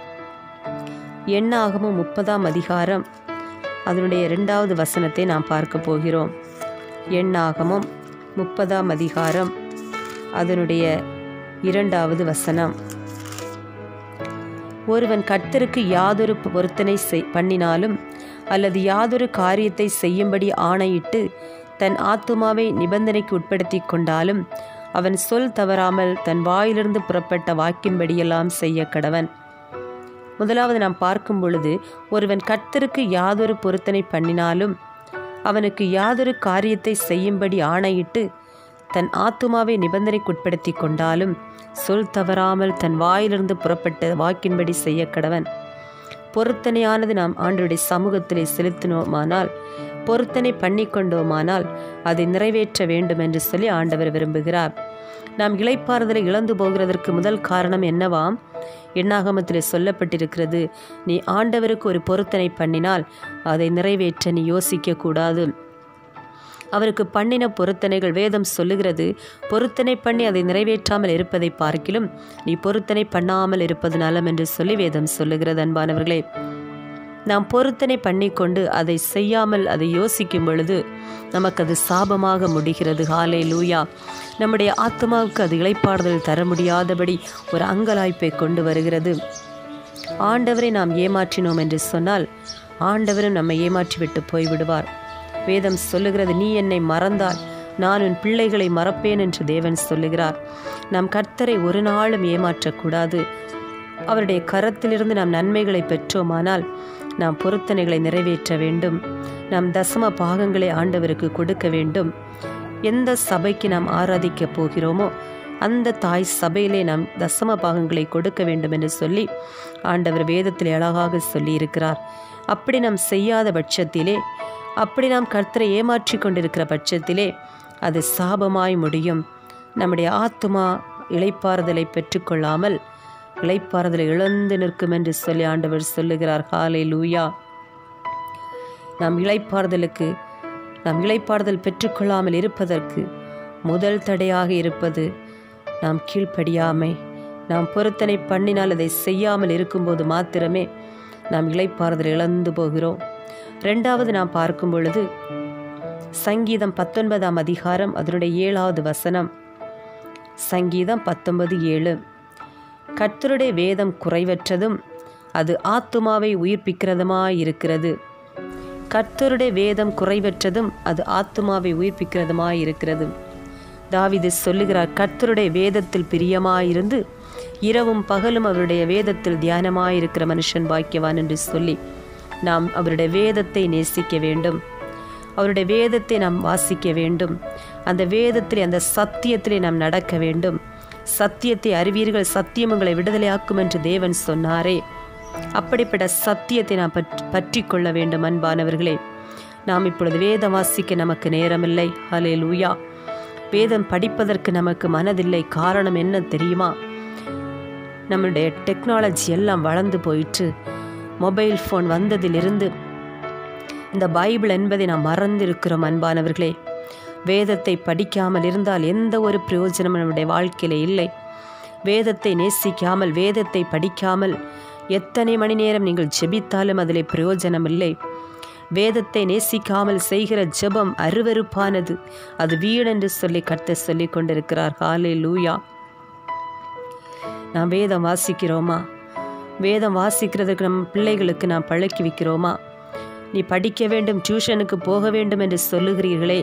எண்ணாகமும் முப்பதாம் அதிகாரம் அதனுடைய இரண்டாவது வசனத்தை நாம் பார்க்க போகிறோம் எண்ணாகமும் முப்பதாம் அதிகாரம் அதனுடைய இரண்டாவது வசனம் ஒருவன் கர்த்தருக்கு யாதொரு பொருத்தனை செய் பண்ணினாலும் அல்லது யாதொரு காரியத்தை செய்யும்படி ஆணையிட்டு தன் ஆத்துமாவை நிபந்தனைக்கு உட்படுத்தி கொண்டாலும் அவன் சொல் தவறாமல் தன் வாயிலிருந்து புறப்பட்ட வாக்கின்படியெல்லாம் செய்ய கடவன் முதலாவது நாம் பார்க்கும் பொழுது ஒருவன் கர்த்தருக்கு யாதொரு பொருத்தனை பண்ணினாலும் அவனுக்கு யாதொரு காரியத்தை செய்யும்படி ஆணையிட்டு தன் ஆத்துமாவை நிபந்தனைக்குட்படுத்தி கொண்டாலும் சொல் தவறாமல் தன் வாயிலிருந்து புறப்பட்ட வாக்கின்படி செய்ய கடவன் பொருத்தனையானது நாம் ஆண்டுடைய சமூகத்திலே செலுத்தினோமானால் பொருத்தனை பண்ணி கொண்டோமானால் அதை நிறைவேற்ற வேண்டும் என்று சொல்லி ஆண்டவர் விரும்புகிறார் நாம் இளைப்பாறுதலை இழந்து போகிறதற்கு முதல் காரணம் என்னவாம் எண்ணாகமத்தில் சொல்லப்பட்டிருக்கிறது நீ ஆண்டவருக்கு ஒரு பொருத்தனை பண்ணினால் அதை நிறைவேற்ற நீ யோசிக்க கூடாது அவருக்கு பண்ணின பொருத்தனைகள் வேதம் சொல்லுகிறது பொருத்தனை பண்ணி அதை நிறைவேற்றாமல் இருப்பதை பார்க்கிலும் நீ பொருத்தனை பண்ணாமல் இருப்பது நலம் என்று சொல்லி வேதம் சொல்லுகிறது அன்பானவர்களே நாம் பொருத்தனை பண்ணிக்கொண்டு அதை செய்யாமல் அதை யோசிக்கும் பொழுது நமக்கு அது சாபமாக முடிகிறது ஹாலே லூயா நம்முடைய ஆத்மாவுக்கு அது இளைப்பாறுதல் தர முடியாதபடி ஒரு அங்கலாய்ப்பை கொண்டு வருகிறது ஆண்டவரை நாம் ஏமாற்றினோம் என்று சொன்னால் ஆண்டவரும் நம்மை ஏமாற்றிவிட்டு போய்விடுவார் வேதம் சொல்லுகிறது நீ என்னை மறந்தால் நான் உன் பிள்ளைகளை மறப்பேன் என்று தேவன் சொல்லுகிறார் நாம் கர்த்தரை ஒரு நாளும் ஏமாற்றக்கூடாது அவருடைய கரத்திலிருந்து நாம் நன்மைகளை பெற்றோமானால் நாம் பொருத்தனைகளை நிறைவேற்ற வேண்டும் நாம் தசம பாகங்களை ஆண்டவருக்கு கொடுக்க வேண்டும் எந்த சபைக்கு நாம் ஆராதிக்கப் போகிறோமோ அந்த தாய் சபையிலே நாம் தசம பாகங்களை கொடுக்க வேண்டும் என்று சொல்லி ஆண்டவர் வேதத்தில் அழகாக சொல்லியிருக்கிறார் அப்படி நாம் செய்யாத பட்சத்திலே அப்படி நாம் கர்த்தரை ஏமாற்றி கொண்டிருக்கிற பட்சத்திலே அது சாபமாய் முடியும் நம்முடைய ஆத்துமா இளைப்பாறுதலை பெற்றுக்கொள்ளாமல் இளைப்பாறுதலை இழந்து நிற்கும் என்று சொல்லி ஆண்டவர் சொல்லுகிறார் ஹாலே லூயா நாம் இளைப்பாறுதலுக்கு நாம் இளைப்பாறுதல் பெற்றுக்கொள்ளாமல் இருப்பதற்கு முதல் தடையாக இருப்பது நாம் கீழ்ப்படியாமை நாம் பொருத்தனை பண்ணினால் அதை செய்யாமல் இருக்கும்போது மாத்திரமே நாம் இளைப்பாறுதல் இழந்து போகிறோம் ரெண்டாவது நாம் பார்க்கும் பொழுது சங்கீதம் பத்தொன்பதாம் அதிகாரம் அதனுடைய ஏழாவது வசனம் சங்கீதம் பத்தொன்பது ஏழு கர்த்தருடைய வேதம் குறைவற்றதும் அது ஆத்துமாவை உயிர்ப்பிக்கிறதுமாயிருக்கிறது கர்த்தருடைய வேதம் குறைவற்றதும் அது ஆத்துமாவை உயிர்ப்பிக்கிறதுமாயிருக்கிறது தாவிது சொல்லுகிறார் கர்த்தருடைய வேதத்தில் பிரியமாயிருந்து இரவும் பகலும் அவருடைய வேதத்தில் தியானமாயிருக்கிற மனுஷன் பாக்கியவான் என்று சொல்லி நாம் அவருடைய வேதத்தை நேசிக்க வேண்டும் அவருடைய வேதத்தை நாம் வாசிக்க வேண்டும் அந்த வேதத்திலே அந்த சத்தியத்திலே நாம் நடக்க வேண்டும் சத்தியத்தை அறிவீர்கள் சத்தியம் உங்களை விடுதலையாக்கும் என்று தேவன் சொன்னாரே அப்படிப்பட்ட சத்தியத்தை நாம் பற்றி பற்றி கொள்ள வேண்டும் அன்பானவர்களே நாம் இப்பொழுது வேதம் வாசிக்க நமக்கு நேரமில்லை ஹலே லூயா வேதம் படிப்பதற்கு நமக்கு மனதில்லை காரணம் என்ன தெரியுமா நம்முடைய டெக்னாலஜி எல்லாம் வளர்ந்து போயிற்று மொபைல் ஃபோன் வந்ததிலிருந்து இந்த பைபிள் என்பதை நாம் மறந்திருக்கிறோம் அன்பானவர்களே வேதத்தை படிக்காமல் இருந்தால் எந்த ஒரு பிரயோஜனமும் நம்முடைய வாழ்க்கையில இல்லை வேதத்தை நேசிக்காமல் வேதத்தை படிக்காமல் எத்தனை மணி நேரம் நீங்கள் ஜெபித்தாலும் அதிலே பிரயோஜனம் இல்லை வேதத்தை நேசிக்காமல் செய்கிற ஜெபம் அருவருப்பானது அது வீடென்று சொல்லி கர்த்த சொல்லி கொண்டிருக்கிறார் ஹாலே லூயா நாம் வேதம் வாசிக்கிறோமா வேதம் வாசிக்கிறதுக்கு நம்ம பிள்ளைகளுக்கு நாம் பழக்கி வைக்கிறோமா நீ படிக்க வேண்டும் டியூஷனுக்கு போக வேண்டும் என்று சொல்லுகிறீர்களே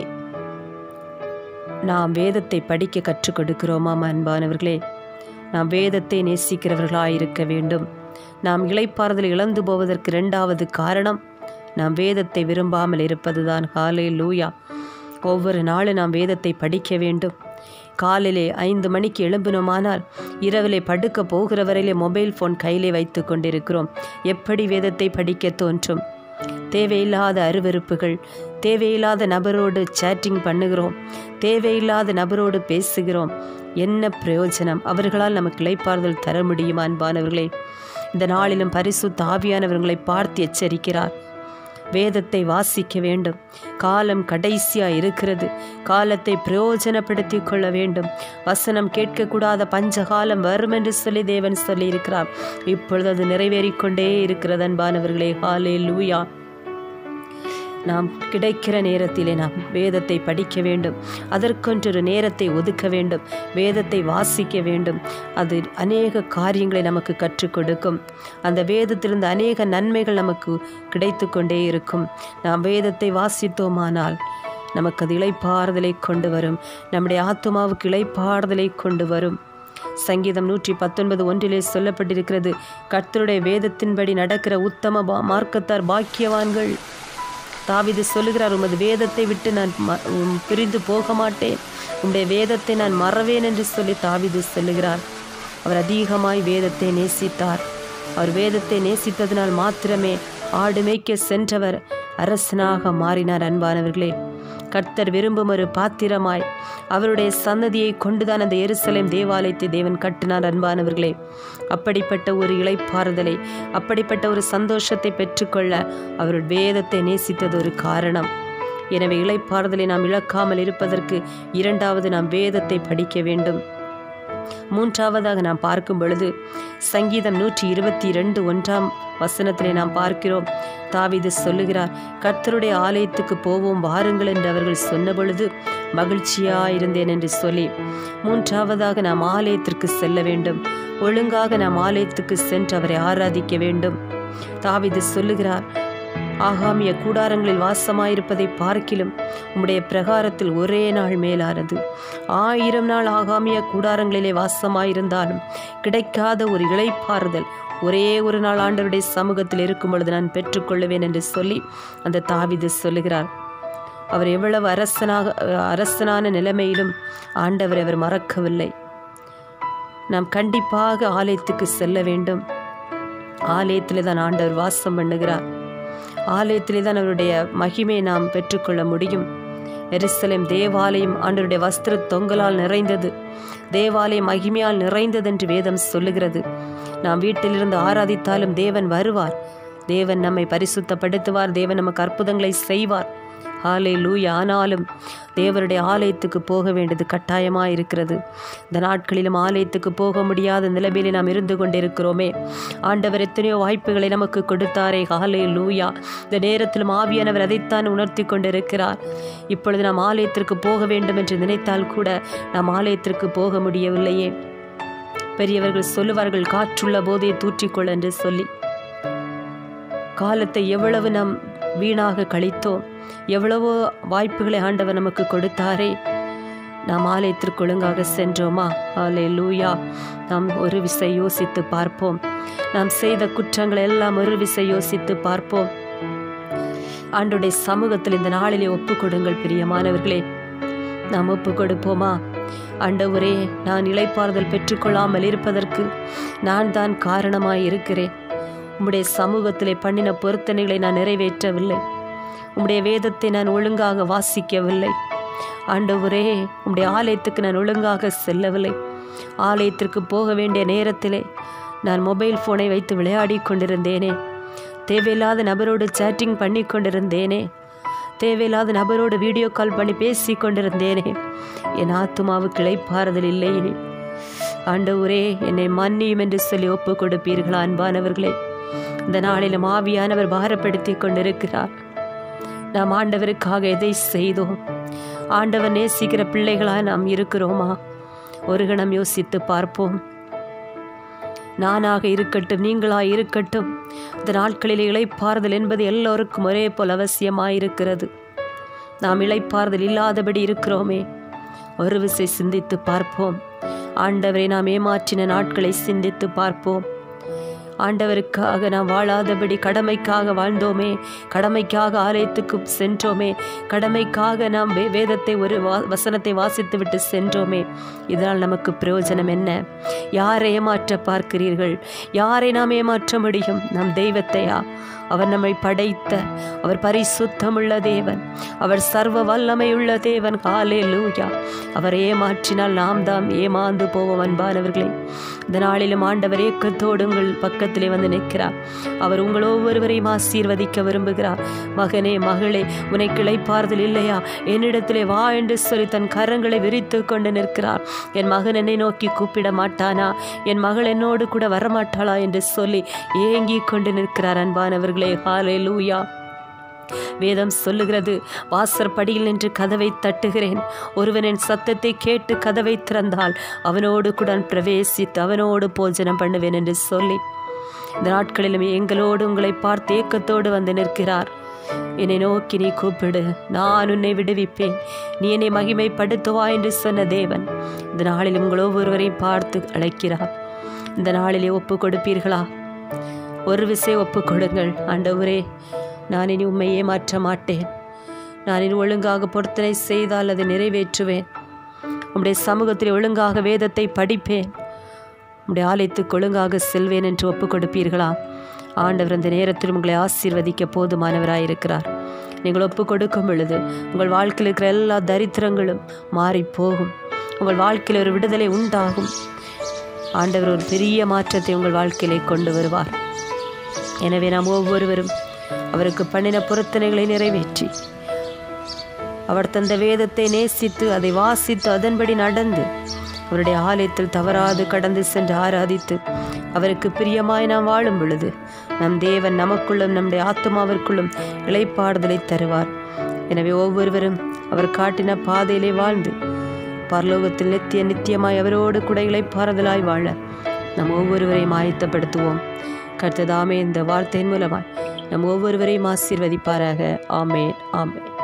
நாம் வேதத்தை படிக்க கற்றுக் கொடுக்கிறோமா அன்பானவர்களே நாம் வேதத்தை நேசிக்கிறவர்களாய் இருக்க வேண்டும் நாம் இளைப்பாறுதல் இழந்து போவதற்கு இரண்டாவது காரணம் நாம் வேதத்தை விரும்பாமல் இருப்பதுதான் காலை லூயா ஒவ்வொரு நாளும் நாம் வேதத்தை படிக்க வேண்டும் காலையிலே ஐந்து மணிக்கு எழும்பினோமானால் இரவிலே படுக்க போகிற வரையிலே மொபைல் ஃபோன் கையிலே வைத்து கொண்டிருக்கிறோம் எப்படி வேதத்தை படிக்க தோன்றும் தேவையில்லாத அருவருப்புகள் தேவையில்லாத நபரோடு சேட்டிங் பண்ணுகிறோம் தேவையில்லாத நபரோடு பேசுகிறோம் என்ன பிரயோஜனம் அவர்களால் நமக்கு இளைப்பாறுதல் தர முடியுமா அன்பானவர்களே இந்த நாளிலும் பரிசுத்த ஆவியானவர்களை பார்த்து எச்சரிக்கிறார் வேதத்தை வாசிக்க வேண்டும் காலம் கடைசியா இருக்கிறது காலத்தை பிரயோஜனப்படுத்தி கொள்ள வேண்டும் வசனம் கேட்கக்கூடாத பஞ்சகாலம் வரும் என்று சொல்லி தேவன் சொல்லியிருக்கிறார் இப்பொழுது அது நிறைவேறிக்கொண்டே இருக்கிறது அன்பானவர்களே ஹாலே லூயா நாம் கிடைக்கிற நேரத்திலே நாம் வேதத்தை படிக்க வேண்டும் அதற்கொன்றொரு நேரத்தை ஒதுக்க வேண்டும் வேதத்தை வாசிக்க வேண்டும் அது அநேக காரியங்களை நமக்கு கற்றுக் கொடுக்கும் அந்த வேதத்திலிருந்து அநேக நன்மைகள் நமக்கு கிடைத்து கொண்டே இருக்கும் நாம் வேதத்தை வாசித்தோமானால் நமக்கு அது இளைப்பாறுதலை கொண்டு வரும் நம்முடைய ஆத்மாவுக்கு இளைப்பாறுதலை கொண்டு வரும் சங்கீதம் நூற்றி பத்தொன்பது ஒன்றிலே சொல்லப்பட்டிருக்கிறது கர்த்தருடைய வேதத்தின்படி நடக்கிற உத்தம பா- மார்க்கத்தார் பாக்கியவான்கள் தாவிது சொல்லுகிறார் உமது வேதத்தை விட்டு நான் ம- உம் பிரிந்து போக மாட்டேன் உம்முடைய வேதத்தை நான் மறவேன் என்று சொல்லி தாவிது சொல்லுகிறார் அவர் அதிகமாய் வேதத்தை நேசித்தார் அவர் வேதத்தை நேசித்ததினால் மாத்திரமே ஆடு மேய்க்க சென்றவர் அரசனாக மாறினார் அன்பானவர்களே கர்த்தர் விரும்பும் ஒரு பாத்திரமாய் அவருடைய சன்னதியை கொண்டுதான் அந்த எருசலேம் தேவாலயத்தை தேவன் கட்டினார் அன்பானவர்களே அப்படிப்பட்ட ஒரு இளைப்பாறுதலை அப்படிப்பட்ட ஒரு சந்தோஷத்தை பெற்றுக்கொள்ள அவர் வேதத்தை நேசித்தது ஒரு காரணம் எனவே இளைப்பாறுதலை நாம் இழக்காமல் இருப்பதற்கு இரண்டாவது நாம் வேதத்தை படிக்க வேண்டும் மூன்றாவதாக நாம் பார்க்கும் பொழுது சங்கீதம் நூற்றி இருபத்தி இரண்டு ஒன்றாம் வசனத்திலே நாம் பார்க்கிறோம் தாவீது சொல்லுகிறார் கர்த்தருடைய ஆலயத்துக்கு போவோம் வாருங்கள் என்று அவர்கள் சொன்ன பொழுது மகிழ்ச்சியாயிருந்தேன் என்று சொல்லி மூன்றாவதாக நாம் ஆலயத்திற்கு செல்ல வேண்டும் ஒழுங்காக நாம் ஆலயத்துக்கு சென்று அவரை ஆராதிக்க வேண்டும் தாவிது சொல்லுகிறார் ஆகாமிய கூடாரங்களில் வாசமாயிருப்பதை பார்க்கிலும் உம்முடைய பிரகாரத்தில் ஒரே நாள் மேலானது ஆயிரம் நாள் ஆகாமிய கூடாரங்களிலே வாசமாயிருந்தாலும் கிடைக்காத ஒரு இளைப்பாறுதல் ஒரே ஒரு நாள் ஆண்டவருடைய சமூகத்தில் இருக்கும் பொழுது நான் பெற்றுக்கொள்ளுவேன் என்று சொல்லி அந்த தாவிது சொல்லுகிறார் அவர் எவ்வளவு அரசனாக அரசனான நிலைமையிலும் ஆண்டவரை அவர் மறக்கவில்லை நாம் கண்டிப்பாக ஆலயத்துக்கு செல்ல வேண்டும் ஆலயத்திலே தான் ஆண்டவர் வாசம் பண்ணுகிறார் ஆலயத்திலே தான் அவருடைய மகிமையை நாம் பெற்றுக்கொள்ள முடியும் எருசலேம் தேவாலயம் ஆண்டவருடைய வஸ்திர தொங்கலால் நிறைந்தது தேவாலயம் மகிமையால் நிறைந்தது என்று வேதம் சொல்லுகிறது நாம் வீட்டிலிருந்து ஆராதித்தாலும் தேவன் வருவார் தேவன் நம்மை பரிசுத்தப்படுத்துவார் தேவன் நமக்கு அற்புதங்களை செய்வார் ஆலை லூயா ஆனாலும் தேவருடைய ஆலயத்துக்கு போக வேண்டியது கட்டாயமாக இருக்கிறது இந்த நாட்களிலும் ஆலயத்துக்கு போக முடியாத நிலைமையிலே நாம் இருந்து கொண்டிருக்கிறோமே ஆண்டவர் எத்தனையோ வாய்ப்புகளை நமக்கு கொடுத்தாரே ஆலை லூயா இந்த நேரத்திலும் ஆவியானவர் அதைத்தான் உணர்த்தி கொண்டிருக்கிறார் இப்பொழுது நாம் ஆலயத்திற்கு போக வேண்டும் என்று நினைத்தால் கூட நாம் ஆலயத்திற்கு போக முடியவில்லையே பெரியவர்கள் சொல்லுவார்கள் காற்றுள்ள போதே தூற்றிக்கொள் என்று சொல்லி காலத்தை எவ்வளவு நாம் வீணாக கழித்தோம் எவ்வளவோ வாய்ப்புகளை ஆண்டவர் நமக்கு கொடுத்தாரே நாம் ஆலயத்திற்கு ஒழுங்காக சென்றோமா ஆலே லூயா நாம் ஒரு விசை யோசித்து பார்ப்போம் நாம் செய்த குற்றங்களை எல்லாம் ஒரு விசை யோசித்து பார்ப்போம் ஆண்டுடைய சமூகத்தில் இந்த நாளிலே ஒப்பு கொடுங்கள் பிரியமானவர்களே நாம் ஒப்பு கொடுப்போமா ஆண்டவரே நான் இளைப்பாறுதல் பெற்றுக்கொள்ளாமல் இருப்பதற்கு நான் தான் காரணமாய் இருக்கிறேன் உம்முடைய சமூகத்திலே பண்ணின பொருத்தனைகளை நான் நிறைவேற்றவில்லை உம்முடைய வேதத்தை நான் ஒழுங்காக வாசிக்கவில்லை ஆண்டவரே உம்முடைய ஆலயத்துக்கு நான் ஒழுங்காக செல்லவில்லை ஆலயத்திற்கு போக வேண்டிய நேரத்திலே நான் மொபைல் ஃபோனை வைத்து விளையாடி கொண்டிருந்தேனே தேவையில்லாத நபரோடு சேட்டிங் பண்ணி கொண்டிருந்தேனே தேவையில்லாத நபரோடு வீடியோ கால் பண்ணி பேசி கொண்டிருந்தேனே என் ஆத்துமாவுக்கு இளைப்பாறுதல் இல்லையே ஆண்டவரே என்னை மன்னியும் என்று சொல்லி ஒப்பு கொடுப்பீர்களா அன்பானவர்களே இந்த நாளிலும் ஆவியானவர் பாரப்படுத்தி கொண்டிருக்கிறார் நாம் ஆண்டவருக்காக எதை செய்தோம் ஆண்டவர் நேசிக்கிற பிள்ளைகளாக நாம் இருக்கிறோமா ஒரு கணம் யோசித்து பார்ப்போம் நானாக இருக்கட்டும் நீங்களாக இருக்கட்டும் இந்த நாட்களில் இளைப்பாறுதல் என்பது எல்லோருக்கும் ஒரே போல் அவசியமாயிருக்கிறது நாம் இளைப்பாறுதல் இல்லாதபடி இருக்கிறோமே ஒரு விசை சிந்தித்து பார்ப்போம் ஆண்டவரை நாம் ஏமாற்றின நாட்களை சிந்தித்து பார்ப்போம் ஆண்டவருக்காக நாம் வாழாதபடி கடமைக்காக வாழ்ந்தோமே கடமைக்காக ஆலயத்துக்கு சென்றோமே கடமைக்காக நாம் வே வேதத்தை ஒரு வா வசனத்தை வாசித்துவிட்டு சென்றோமே இதனால் நமக்கு பிரயோஜனம் என்ன யாரை ஏமாற்ற பார்க்கிறீர்கள் யாரை நாம் ஏமாற்ற முடியும் நம் தெய்வத்தையா அவர் நம்மை படைத்த அவர் பரிசுத்தமுள்ள தேவன் அவர் சர்வ வல்லமையுள்ள தேவன் காலே லூயா அவர் ஏமாற்றினால் நாம் தாம் ஏமாந்து போவோம் அன்பானவர்களே இந்த நாளிலும் ஆண்டவர் ஏக்கத்தோடு உங்கள் பக்கத்திலே வந்து நிற்கிறார் அவர் உங்கள் ஒவ்வொருவரையும் ஆசீர்வதிக்க விரும்புகிறார் மகனே மகளே உன்னை கிளைப்பாறுதல் இல்லையா என்னிடத்திலே வா என்று சொல்லி தன் கரங்களை விரித்து கொண்டு நிற்கிறார் என் மகன் என்னை நோக்கி கூப்பிட மாட்டானா என் மகள் என்னோடு கூட வரமாட்டாளா என்று சொல்லி ஏங்கி கொண்டு நிற்கிறார் அன்பானவர்களே ஹாலே லூயா வேதம் சொல்லுகிறது வாசற்படியில் நின்று கதவை தட்டுகிறேன் ஒருவன் என் சத்தத்தை கேட்டு கதவை திறந்தால் அவனோடு கூட பிரவேசித்து அவனோடு போஜனம் பண்ணுவேன் என்று சொல்லி இந்த நாட்களிலும் எங்களோடு உங்களை பார்த்து ஏக்கத்தோடு வந்து நிற்கிறார் என்னை நோக்கி நீ கூப்பிடு நான் உன்னை விடுவிப்பேன் நீ என்னை மகிமைப்படுத்துவா என்று சொன்ன தேவன் இந்த நாளில் உங்கள் ஒவ்வொருவரையும் பார்த்து அழைக்கிறார் இந்த நாளிலே ஒப்பு கொடுப்பீர்களா ஒரு விசை ஒப்பு கொடுங்கள் ஆண்டவரே நான் இனி உண்மை ஏமாற்ற மாட்டேன் நான் இனி ஒழுங்காக பொருத்தனை செய்தால் அதை நிறைவேற்றுவேன் உம்முடைய சமூகத்தில் ஒழுங்காக வேதத்தை படிப்பேன் உம்முடைய ஆலயத்துக்கு ஒழுங்காக செல்வேன் என்று ஒப்பு கொடுப்பீர்களா ஆண்டவர் அந்த நேரத்தில் உங்களை ஆசீர்வதிக்க போதுமானவராயிருக்கிறார் நீங்கள் ஒப்பு கொடுக்கும் பொழுது உங்கள் வாழ்க்கையில் இருக்கிற எல்லா தரித்திரங்களும் மாறி போகும் உங்கள் வாழ்க்கையில் ஒரு விடுதலை உண்டாகும் ஆண்டவர் ஒரு பெரிய மாற்றத்தை உங்கள் வாழ்க்கையிலே கொண்டு வருவார் எனவே நாம் ஒவ்வொருவரும் அவருக்கு பண்ணின பொருத்தனைகளை நிறைவேற்றி அவர் தந்த வேதத்தை நேசித்து அதை வாசித்து அதன்படி நடந்து அவருடைய ஆலயத்தில் தவறாது கடந்து சென்று ஆராதித்து அவருக்கு பிரியமாய் நாம் வாழும் பொழுது நம் தேவன் நமக்குள்ளும் நம்முடைய ஆத்மாவிற்குள்ளும் இளைப்பாறுதலை தருவார் எனவே ஒவ்வொருவரும் அவர் காட்டின பாதையிலே வாழ்ந்து பரலோகத்தில் நித்திய நித்தியமாய் அவரோடு கூட இளைப்பாறுதலாய் வாழ நம் ஒவ்வொருவரையும் ஆயத்தப்படுத்துவோம் கர்த்ததாமே இந்த வார்த்தையின் மூலமாய் நம் ஒவ்வொருவரையும் ஆசீர்வதிப்பாராக ஆமேன் ஆமேன்